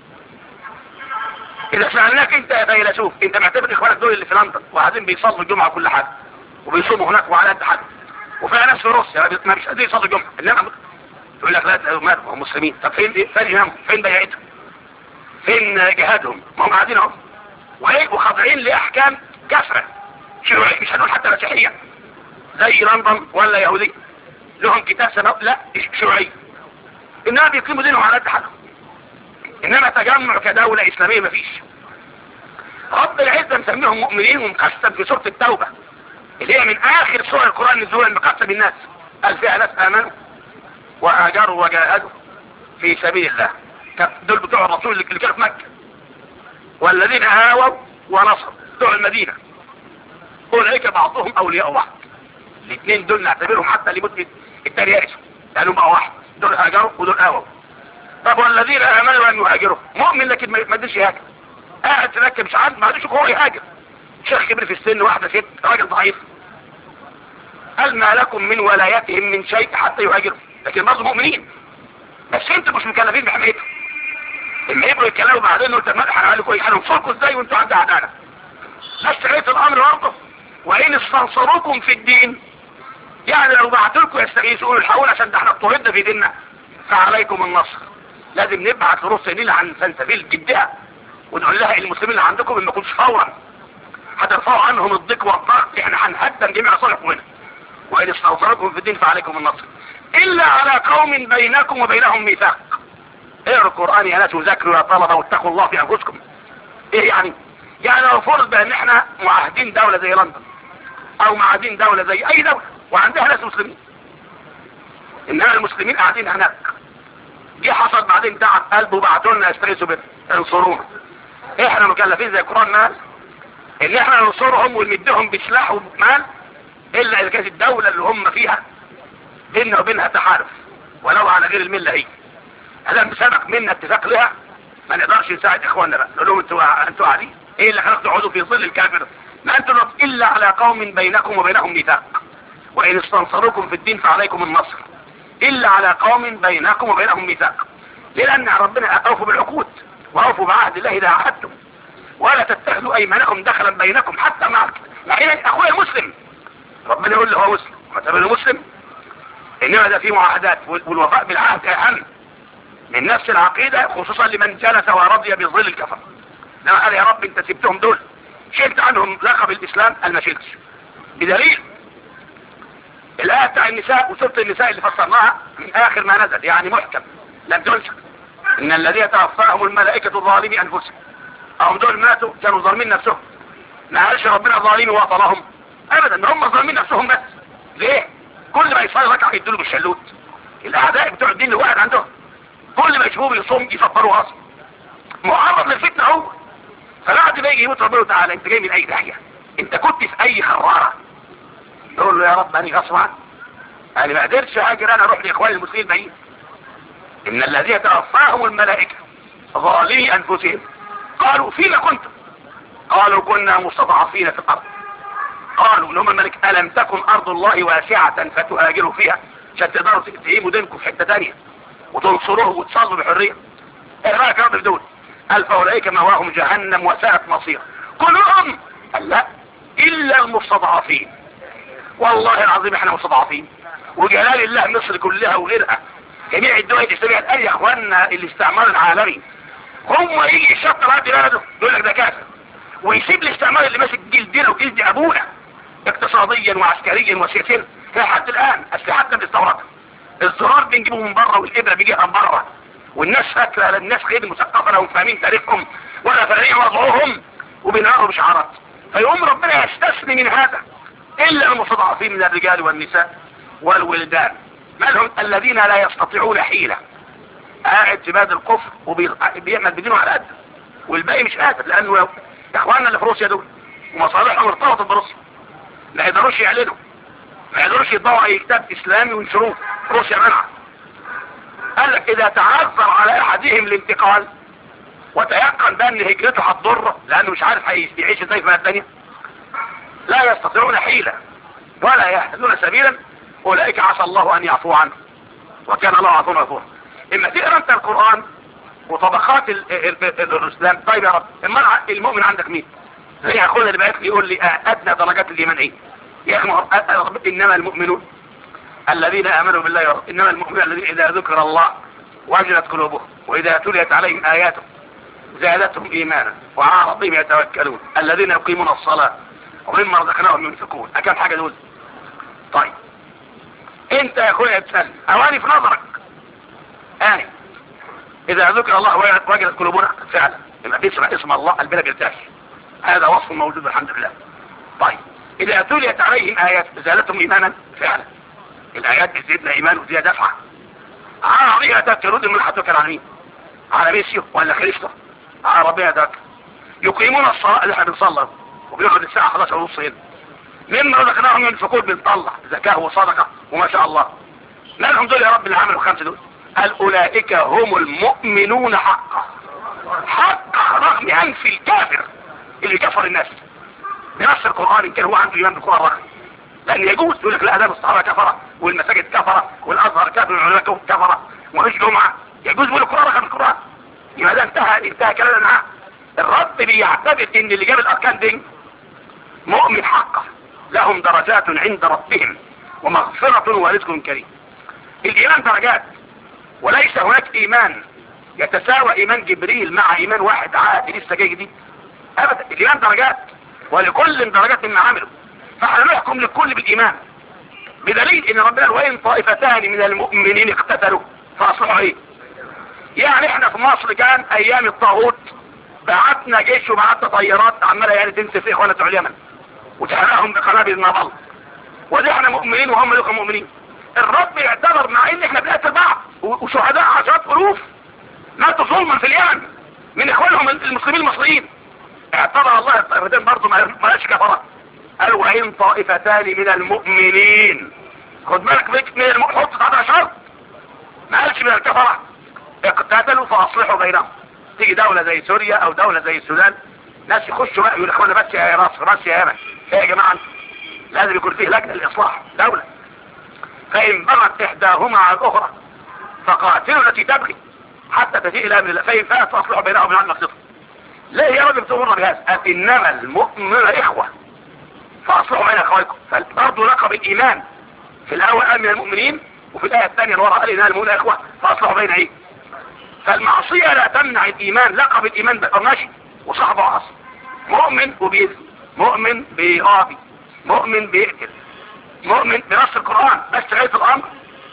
اذا سألناك انت يا فيلسوف انت معتبر اخوانك دول اللي في لندن وقاعدين بيصلوا الجمعة كل حاجة وبيصوموا هناك وعلى قد حاجة وفيها ناس في روسيا ما مش قادرين يصلوا الجمعة انما يقول لك لا ده ما هم مسلمين طب فين فين امامهم فين بيعتهم فين جهادهم ما هم قاعدين اهو وايه وخاضعين لاحكام كثرة شيوعية مش هنقول حتى مسيحية زي لندن ولا يهودية لهم كتاب سنة لا شيوعية انما بيقيموا دينهم على قد حالهم انما تجمع كدولة اسلامية مفيش رب العزة مسميهم مؤمنين ومقسم في سورة التوبة اللي هي من اخر سور القرآن نزولا مقسم الناس قال فيها ناس امنوا وهاجروا وجاهدوا في سبيل الله دول بتوع الرسول اللي كانوا في مكة والذين هاووا ونصروا بتوع المدينة اولئك بعضهم اولياء بعض الاثنين دول نعتبرهم حتى لمدة الترياس لانهم بقوا واحد دول هاجروا ودول اووا طب والذين امنوا ان يهاجروا مؤمن لكن ما ما قدرش يهاجر قاعد في مكه مش عارف ما عندوش قوه يهاجر شيخ كبير في السن واحده ست راجل ضعيف قال ما لكم من ولايتهم من شيء حتى يهاجروا لكن برضه مؤمنين بس انتوا مش مكلفين بحمايتهم اما يبقوا يتكلموا بعدين نقول طب احنا هنقول ايه هننصركم ازاي وانتوا عند عدانا بس لقيت الامر برضه وان استنصروكم في الدين يعني لو بعتلكم يستغيثوا الحقونا عشان ده احنا اضطهدنا في ديننا فعليكم النصر لازم نبعت لروسيا نيل عن سنسفيل جدها ونقول لها المسلمين اللي عندكم ما يكونش فورا هترفعوا عنهم الضيق والضغط احنا هنهدم جميع صالحكم هنا وان استنصركم في الدين فعليكم النصر الا على قوم بينكم وبينهم ميثاق اقروا القران يا ناس وذاكروا يا طلبه واتقوا الله في انفسكم ايه يعني يعني لو فرض بان احنا معاهدين دوله زي لندن او معاهدين دوله زي اي دوله وعندها ناس مسلمين انما المسلمين قاعدين هناك جه حصل بعدين تعب قلبه بعتوا لنا يستغيثوا بنا انصرونا احنا مكلفين زي القران مال ان احنا ننصرهم ونمدهم بسلاح ومال الا اذا كانت الدوله اللي هم فيها بيننا وبينها تحالف ولو على غير المله هي هذا سبق منا اتفاق لها ما نقدرش نساعد اخواننا بقى نقول لهم انتوا انتوا قاعدين ايه اللي خلاكم تقعدوا في ظل الكافر ما انتم الا على قوم بينكم وبينهم ميثاق وان استنصروكم في الدين فعليكم النصر الا على قوم بينكم وبينهم ميثاق لان ربنا اوفوا بالعقود واوفوا بعهد الله اذا عهدتم ولا تتخذوا ايمانكم دخلا بينكم حتى مع مع ان اخويا مسلم ربنا يقول له هو مسلم معتبره مسلم انما ده في معاهدات والوفاء بالعهد اهم من نفس العقيدة خصوصا لمن جلس ورضي بظل الكفر لما قال يا رب انت سبتهم دول شلت عنهم لقب الاسلام قال ما شلتش بدليل الآية بتاع النساء وسورة النساء اللي فسرناها من آخر ما نزل يعني محكم لم تنسخ إن الذين توفاهم الملائكة ظالمي أنفسهم أهم دول ماتوا كانوا ظالمين نفسهم ما قالش ربنا ظالمي وطلهم أبدا هم ظالمين نفسهم بس ليه؟ كل ما يصلي ركعة يدوا بالشلوت الأعداء بتوع الدين الواحد عندهم كل ما يشوفوه بيصوم يفكروا اصلا معرض للفتنة هو فبعد ما يجي يموت ربنا تعالى انت جاي من اي داهية انت كنت في اي خرارة يقول له يا رب اني غصب عني انا ما قدرتش اجر انا اروح لاخواني المسلمين بعيد ان الذين توفاهم الملائكة ظالمي انفسهم قالوا فيما كنتم قالوا كنا مستضعفين في الارض قالوا لهم الملك الم تكن ارض الله واسعة فتهاجروا فيها عشان تقدروا تجيبوا دينكم في حتة تانية وتنصروه وتصلوا بحرية ايه رايك يا رب في دول قال فاولئك مواهم جهنم وساءت مصير كلهم قال لا الا المستضعفين والله العظيم احنا مستضعفين وجلال الله مصر كلها وغيرها جميع الدول الاسلاميه قال يا اخوانا الاستعمار العالمي هم يجي يشطر عند بلده يقول لك ده كافر ويسيب الاستعمار اللي ماسك جلدنا وجلد ابونا اقتصاديا وعسكريا وسياسيا لحد الان اسلحتنا بتستوردها الزرار بنجيبه من بره والابره بيجيها من بره والناس فاكره الناس غير مثقفه لهم فاهمين تاريخهم ولا فاهمين وضعهم وبينهاروا بشعارات فيقوم ربنا يستثني من هذا الا المستضعفين من الرجال والنساء والولدان مالهم الذين لا يستطيعون حيله قاعد في بلد الكفر وبيعمل بدينه على قد والباقي مش قادر لانه يا اخواننا اللي في روسيا دول ومصالحهم ارتبطت بروسيا ما يقدروش يعلنوا ما يقدروش يطبعوا اي كتاب اسلامي وينشروه روسيا منعه قال لك اذا تعذر على احدهم الانتقال وتيقن بان هجرته هتضره لانه مش عارف هيعيش ازاي في بلد ثانيه لا يستطيعون حيلة ولا يهدون سبيلا اولئك عسى الله ان يعفو عنه وكان الله عفوا غفورا اما تقرا انت القران وطبقات الاسلام طيب يا رب اما المؤمن عندك مين زي اخونا اللي بعت لي يقول لي ادنى درجات الايمان ايه يا اخي انما المؤمنون الذين امنوا بالله ورب انما المؤمنون الذين اذا ذكر الله وجلت قلوبهم واذا تليت عليهم اياته زادتهم ايمانا وعلى ربهم يتوكلون الذين يقيمون الصلاه ومما رزقناهم ينفقون اكم حاجه دول طيب انت يا اخويا تسال اواني في نظرك اني اذا ذكر الله وجلت قلوبنا فعلا يبقى بيسمع اسم الله قلبنا بيرتاح هذا وصف موجود الحمد لله طيب اذا تليت عليهم ايات زادتهم ايمانا فعلا الايات بتزيدنا ايمان وزيادة دفعة عربية تذكرون من حتوكل على مين على ميسيو ولا خليفته عربية تذكر يقيمون الصلاة اللي احنا بنصلي وبيقعد الساعة 11 ونص هنا مما رزقناهم ينفقون بنطلع زكاة وصدقة وما شاء الله مالهم دول يا رب اللي عملوا الخمسة دول قال اولئك هم المؤمنون حقا حقا رغم انف الكافر اللي كفر الناس بنفس القرآن ان كان هو عنده ايمان بالقرآن رغم لان يجوز يقول لك لا ده الصحابه كفره والمساجد كفره والازهر كافر والعلماء كفره ومفيش جمعه يجوز يقول القران رقم القران يبقى ده انتهى انتهى كلامنا معاه الرب بيعتبر ان اللي جاب الاركان دي مؤمن حقا لهم درجات عند ربهم ومغفرة ورزق كريم الايمان درجات وليس هناك ايمان يتساوى ايمان جبريل مع ايمان واحد عادي لسه جاي جديد ابدا الايمان درجات ولكل درجات مما عملوا فاحنا نحكم للكل بالايمان بدليل ان ربنا وين طائفتان من المؤمنين اقتتلوا فاصلحوا ايه يعني احنا في مصر كان ايام الطاغوت بعتنا جيش وبعتنا طيارات عماله يعني تنسف اخوانا بتوع اليمن وتحرقهم بقنابل النبل ودي احنا مؤمنين وهم لكم مؤمنين الرب يعتبر مع ان احنا بنقتل بعض وشهداء عشرات الوف ماتوا ظلما في اليمن من اخوانهم المسلمين المصريين اعتبر الله الطائفتين برضه ما لهاش كفره قال وإن طائفتان من المؤمنين خد بالك من المؤمن حط تحت شرط ما قالش من الكفرة اقتتلوا فاصلحوا بينهم تيجي دولة زي سوريا او دولة زي السودان ناس يخشوا بقى يقول اخوانا بس يا راس راس يا يمن ايه يا جماعة لازم يكون فيه لجنة للاصلاح دولة فان بغت احداهما على الاخرى فقاتلوا التي تبغي حتى تجيء الى امر الله فان فات فاصلحوا بينهم من عند ليه يا رب بتقولنا بهذا انما المؤمن اخوه فاصلحوا بين اخويكم فبرضه لقب الايمان في الاول قال من المؤمنين وفي الايه الثانيه اللي ورا قال ان المؤمنين اخوه فاصلحوا بين ايه فالمعصيه لا تمنع الايمان لقب الايمان بقى ماشي وصاحبه عصر مؤمن وبيذن مؤمن بيغابي مؤمن بيقتل مؤمن بنص القران بس غايه الامر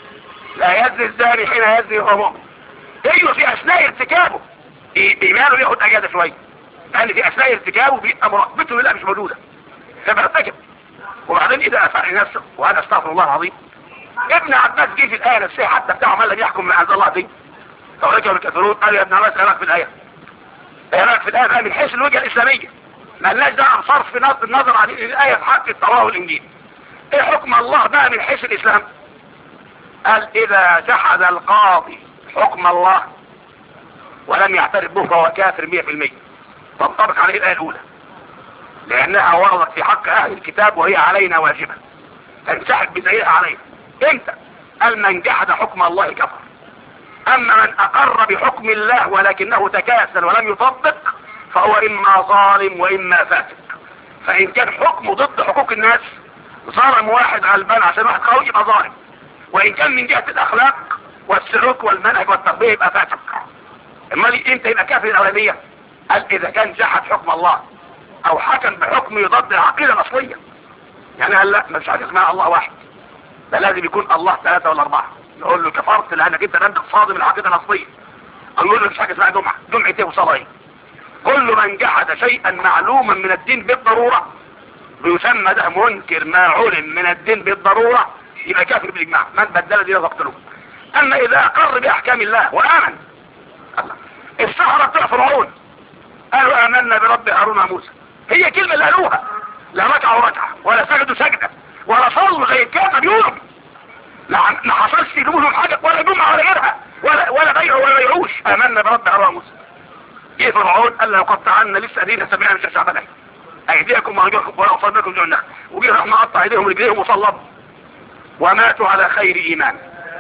لا يزني الزاني حين يزني وهو مؤمن ايوه في اثناء ارتكابه ايمانه ياخد اجازه شويه لان يعني في اثناء ارتكابه بيبقى مراقبته لله مش موجوده فبرتكب وبعدين اذا افعل نفسه وهذا استغفر الله العظيم ابن عباس جه في الايه نفسها حتى بتاعه ما لم يحكم من انزل الله دي فاولئك هم الكافرون قال يا ابن عباس ايه رايك في الايه ايه رايك في الايه بقى من حيث الوجهه الاسلاميه ما لناش دعوه بصرف النظر عن الايه في حق التوراه والانجيل ايه حكم الله بقى من حيث الاسلام قال اذا جحد القاضي حكم الله ولم يعترف به فهو كافر 100% تنطبق عليه الايه الاولى لانها وردت في حق اهل الكتاب وهي علينا واجبه تنسحب بزيها علينا امتى قال من جحد حكم الله كفر اما من اقر بحكم الله ولكنه تكاسل ولم يطبق فهو اما ظالم واما فاسق فان كان حكمه ضد حقوق الناس ظلم واحد غلبان عشان واحد قوي يبقى ظالم وان كان من جهة الاخلاق والسلوك والمنهج والتربية يبقى فاسق امال امتى يبقى كافر الاولانية قال اذا كان جحد حكم الله او حكم بحكم يضاد العقيدة الاصلية يعني قال لا مش حاجة اسمها الله واحد ده لازم يكون الله ثلاثة ولا اربعة نقول له كفرت لانك انت لم صادم العقيدة الاصلية نقول له مش حاجة اسمها جمعة جمعة ايه وصلاة ايه كل من جحد شيئا معلوما من الدين بالضرورة بيسمى ده منكر ما علم من الدين بالضرورة يبقى كافر بالاجماع من بدل دين فاقتلوه اما اذا اقر باحكام الله وامن الله السحرة بتوع فرعون قالوا امنا برب هارون وموسى هي كلمة اللي قالوها لا ركعوا ركعة ولا سجدوا سجدة ولا صلوا زي الكافر بيقولوا ما حصلش لهم حاجة ولا جمعة ولا غيرها ولا ولا بيعوا ولا بيعوش امنا برب هارون وموسى جه فرعون قال لو قطعنا لسه دينا سمعنا مش هشعبنا ايديكم وارجلكم ولا اصابكم جوع النخل وجه راح مقطع ايديهم ورجليهم وصلبوا وماتوا على خير ايمان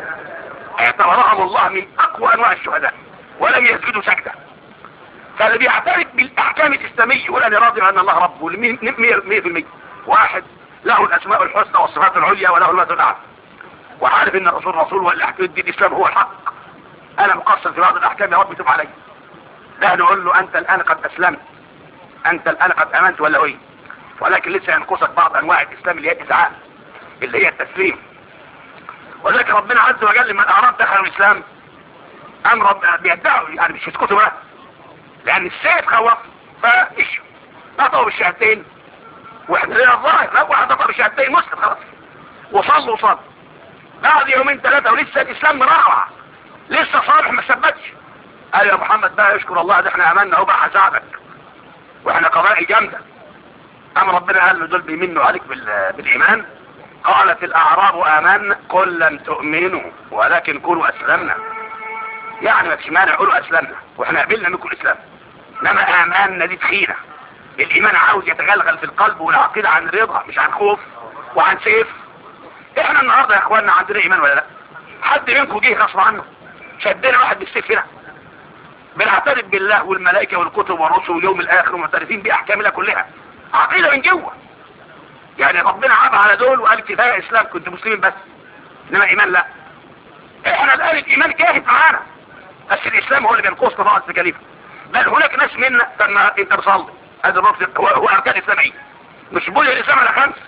اعتبرهم الله من اقوى انواع الشهداء ولم يسجدوا سجدة فاللي بيعترف بالاحكام الاسلامية يقول انا راضي ان الله رب 100% واحد له الاسماء الحسنى والصفات العليا وله المثل الاعلى وعارف ان الرسول رسول والاحكام الدين الاسلام هو الحق انا مقصر في بعض الاحكام يا رب تب علي لا نقول له انت الان قد اسلمت انت الان قد امنت ولا ايه ولكن لسه ينقصك بعض انواع الاسلام اللي هي الاسعاء اللي هي التسليم ولذلك ربنا عز وجل من اعراب دخلوا الاسلام امر بيدعوا يعني مش يسكتوا بقى لان السيف خوف فايش نطوا بالشهادتين واحنا لنا الظاهر لا واحد نطوا بالشهادتين مسلم خلاص وصلوا وصلوا بعد يومين ثلاثة ولسه الاسلام مراوع لسه صالح ما ثبتش قال يا محمد بقى يشكر الله ده احنا امنا اهو بقى هساعدك واحنا قبائل جامدة اما ربنا قال له دول بيمنوا عليك بالايمان قالت الاعراب امنا قل لم تؤمنوا ولكن قولوا اسلمنا يعني ما فيش مانع قولوا اسلمنا واحنا قبلنا منكم الاسلام انما امنا دي تخينه الايمان عاوز يتغلغل في القلب والعقيده عن رضا مش عن خوف وعن سيف احنا النهارده يا اخواننا عندنا ايمان ولا لا حد منكم جه غصب عنه شدنا واحد بالسيف هنا بنعترف بالله والملائكه والكتب والرسل واليوم الاخر ومعترفين باحكامنا كلها عقيده من جوه يعني ربنا عاب على دول وقال كفايه اسلام كنت مسلمين بس انما ايمان لا احنا الان الايمان جاهز معانا بس الاسلام هو اللي بينقصنا بعض التكاليف بل هناك ناس منا طب ما انت بتصلي هذا الرفض هو, هو اركان اسلاميه مش بني الاسلام على خمس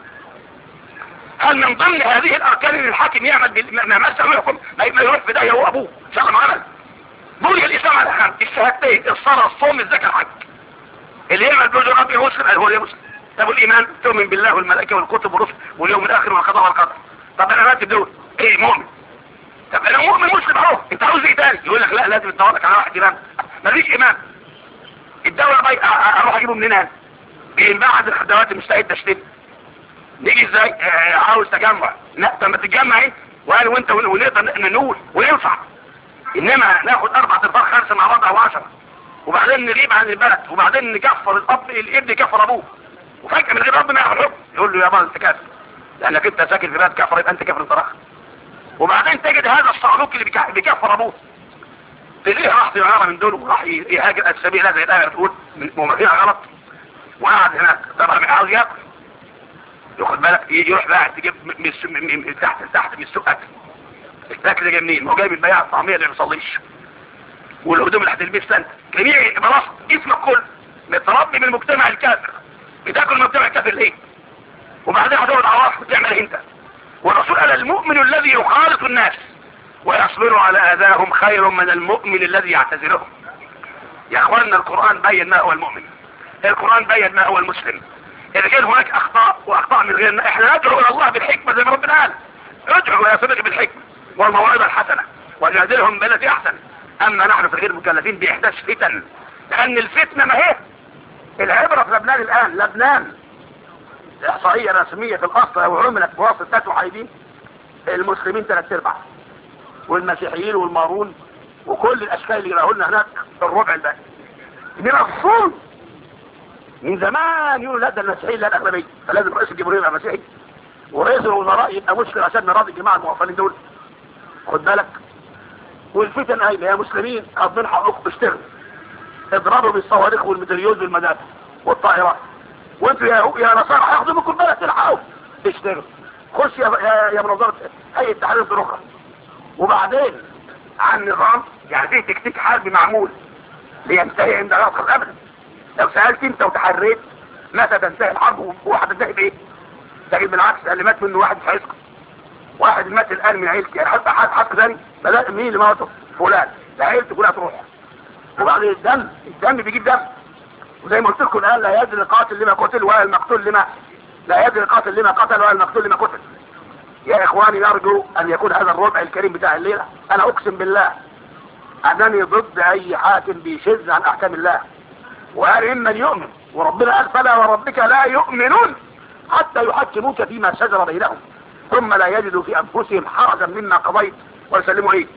هل من ضمن هذه الاركان ان الحاكم يعمل ما مسه ويحكم ما يروح في ده هو ابوه ان شاء الله ما عمل بني الاسلام على خمس الشهادتين الصلاه الصوم الزكاه الحج اللي يعمل بوجه ربي مسلم هو اللي مسلم طب الايمان تؤمن بالله والملائكه والكتب والرسل واليوم الاخر والقضاء والقدر طب انا راتب دول ايه مؤمن طب انا مؤمن مسلم اهو انت عاوز ايه تاني يقول لك لا لازم تدور لك على واحد امام مفيش امام الدوله بقى اروح اجيبه منين انا من بعد الخدمات المستعده تشتري نيجي ازاي آه عاوز تجمع لا طب ما تتجمع ايه وانا وانت ونقدر نقول وينفع انما ناخد اربع ارباع خمسه مع بعض او 10 وبعدين نغيب عن البلد وبعدين نكفر الاب الابن يكفر ابوه وفجأة من غير ربنا ياخد حكم يقول له يا بابا انت كافر لانك انت ساكن في بلد كفر يبقى انت كافر انت وبعدين تجد هذا الصعلوك اللي بيكفر ابوه تلاقيه راح طيارة من دول وراح يهاجر السبيل زي الآية تقول ممثلها غلط وقعد هناك طبعا مش عاوز ياكل ياخد بالك يروح بقى تجيب من, من, من تحت لتحت من السوق اكل الاكل ده جاي منين؟ ما هو جاي من بياع الطعميه اللي ما بيصليش والهدوم اللي هتلبسها انت جميع خلاص اسمك كله متربي من المجتمع الكافر بتاكل من المجتمع الكافر ليه؟ وبعدين هتقعد عواف وتعمل انت والرسول قال المؤمن الذي يخالط الناس ويصبر على اذاهم خير من المؤمن الذي يعتذرهم يا اخواننا القرآن بين ما هو المؤمن القرآن بين ما هو المسلم اذا كان هناك اخطاء واخطاء من غيرنا احنا ندعو الى الله بالحكمة زي ما ربنا قال ادعوا يا صديقي بالحكمة والموعظة الحسنة وجادلهم بالتي احسن اما نحن في غير مكلفين باحداث فتن لان الفتنة ما هي العبرة في لبنان الان لبنان احصائية رسمية في الاصل او عملت بواسطة محايدين المسلمين ثلاث ارباع والمسيحيين والمارون وكل الاشكال اللي جراهوا لنا هناك الربع الباقي بنفصول من زمان يقولوا لا ده المسيحيين لا الاغلبيه فلازم رئيس الجمهوريه يبقى مسيحي ورئيس الوزراء يبقى مسلم عشان نراضي الجماعه الموظفين دول خد بالك والفتن هايله يا مسلمين قضين حقوقكم اشتغلوا اضربوا بالصواريخ والمدريوز والمدافع والطائرات وانتوا يا يا نصارى هياخدوا منكم البلد تلحقوا اشتغلوا خش يا يا, يا منظمه هيئه تحرير الدروخه وبعدين عن نظام يعني في تكتيك حربي معمول لينتهي عند غرق ابدا لو سألت انت وتحريت متى تنتهي الحرب وهتنتهي بايه لكن بالعكس اللي مات منه واحد مش هيسكت واحد مات الان من عيلتي يعني حتى حد حد ثاني بدأ مين اللي موته فلان ده عيلتي كلها تروح وبعدين الدم الدم بيجيب دم وزي ما قلت لكم الان لا يدري القاتل لما قتل ولا المقتول لما لا يدري القاتل لما قتل ولا المقتول لما قتل يا اخواني نرجو ان يكون هذا الربع الكريم بتاع الليله انا اقسم بالله انني ضد اي حاكم بيشذ عن احكام الله وقال من يؤمن وربنا قال فلا وربك لا يؤمنون حتى يحكموك فيما شجر بينهم ثم لا يجدوا في انفسهم حرجا مما قضيت ويسلموا ايه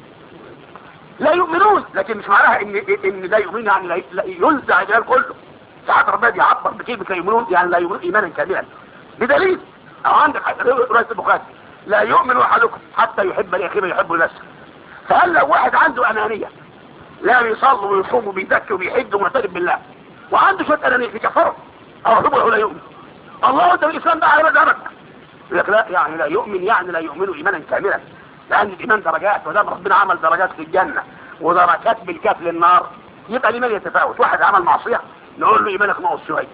لا يؤمنون لكن مش معناها ان ان لا يؤمن يعني لا لا ينزع الجلال كله ساعات ربنا بيعبر بكلمه لا يؤمنون يعني لا يؤمنون ايمانا كاملا بدليل او عندك رئيس البخاري لا يؤمن احدكم حتى يحب لاخيه ما يحب لنفسه فهل لو واحد عنده انانيه لا بيصلي ويصوم وبيزكي وبيحج ومعترف بالله وعنده شويه انانيه في كفره او هو لا يؤمن الله انت الاسلام ده على مذهبك يقول لك لا يعني لا يؤمن يعني لا يؤمن ايمانا كاملا لان الايمان درجات ودام ربنا عمل درجات في الجنه ودرجات بالكاف للنار يبقى الايمان يتفاوت واحد عمل معصيه نقول له ايمانك ناقص شويه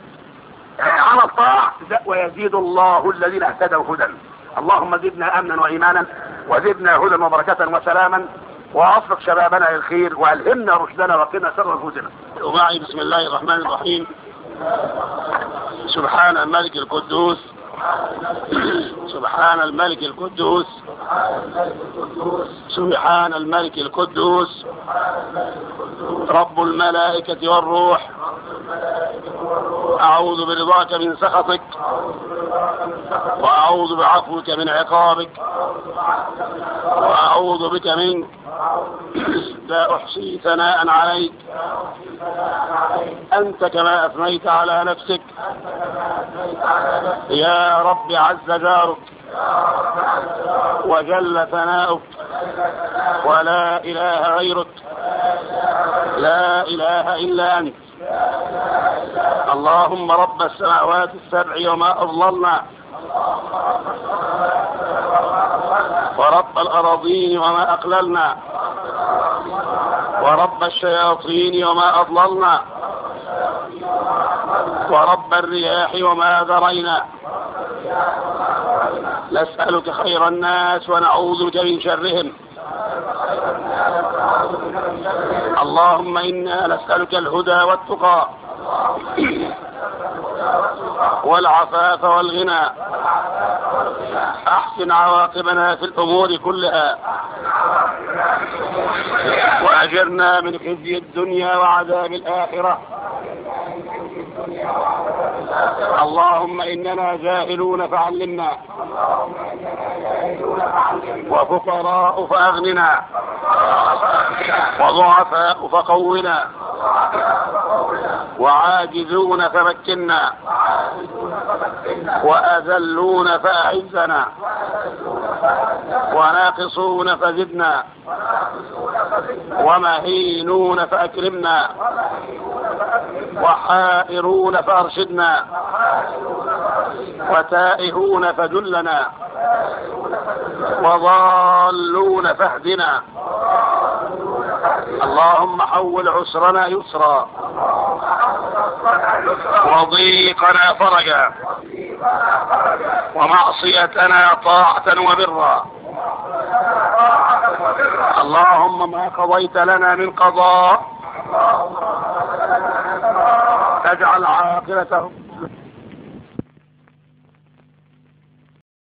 عمل طاعه ويزيد الله الذين اهتدوا هدى اللهم زدنا امنا وايمانا وزدنا هدى وبركه وسلاما واصلح شبابنا للخير والهمنا رشدنا وقنا شر نفوسنا ومعي بسم الله الرحمن الرحيم سبحان الملك القدوس سبحان الملك القدوس سبحان الملك القدوس رب الملائكة والروح أعوذ برضاك من سخطك وأعوذ بعفوك من عقابك وأعوذ بك منك لا أحصي ثناء عليك أنت كما أثنيت على نفسك يا رب عز جارك وجل ثناؤك ولا إله غيرك لا إله إلا أنت اللهم رب السماوات السبع وما أضللنا ورب الأراضين وما أقللنا ورب الشياطين وما أضللنا ورب الرياح وما ذرينا نسألك خير الناس ونعوذ بك من شرهم اللهم إنا نسألك الهدى والتقى والعفاف والغنى أحسن عواقبنا في الأمور كلها وأجرنا من خزي الدنيا وعذاب الآخرة اللهم إننا جاهلون فعلمنا وفقراء فأغننا وضعفاء فقونا وعاجزون فمكنا وأذلون فأعزنا وناقصون فزدنا ومهينون فأكرمنا وحائرون فأرشدنا وتائهون فدلنا وضالون فاهدنا اللهم حول عسرنا يسرا وضيقنا فرجا ومعصيتنا طاعة وبرا اللهم ما قضيت لنا من قضاء تجعل عاقبته